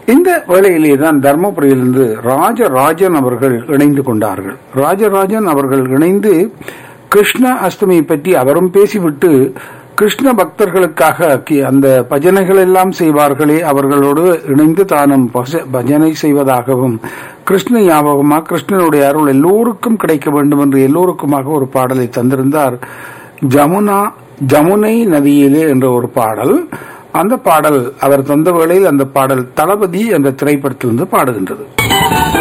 இந்த வேளையிலே தான் தர்மபுரியிலிருந்து ராஜராஜன் அவர்கள் இணைந்து கொண்டார்கள் ராஜராஜன் அவர்கள் இணைந்து கிருஷ்ண அஷ்டமி பற்றி அவரும் பேசிவிட்டு கிருஷ்ண பக்தர்களுக்காக கி- அந்த பஜனைகள் எல்லாம் செய்வார்களே அவர்களோடு இணைந்து தானும் பச- பஜனை செய்வதாகவும் கிருஷ்ண ஞாபகமா கிருஷ்ணனுடைய அருள் எல்லோருக்கும் கிடைக்க வேண்டும் என்று எல்லோருக்குமாக ஒரு பாடலை தந்திருந்தார் ஜமுனா ஜமுனை நதியிலே என்ற ஒரு பாடல் அந்த பாடல் அவர் தந்த வேளையில் அந்த பாடல் தளபதி என்ற திரைப்படத்திலிருந்து பாடுகின்றது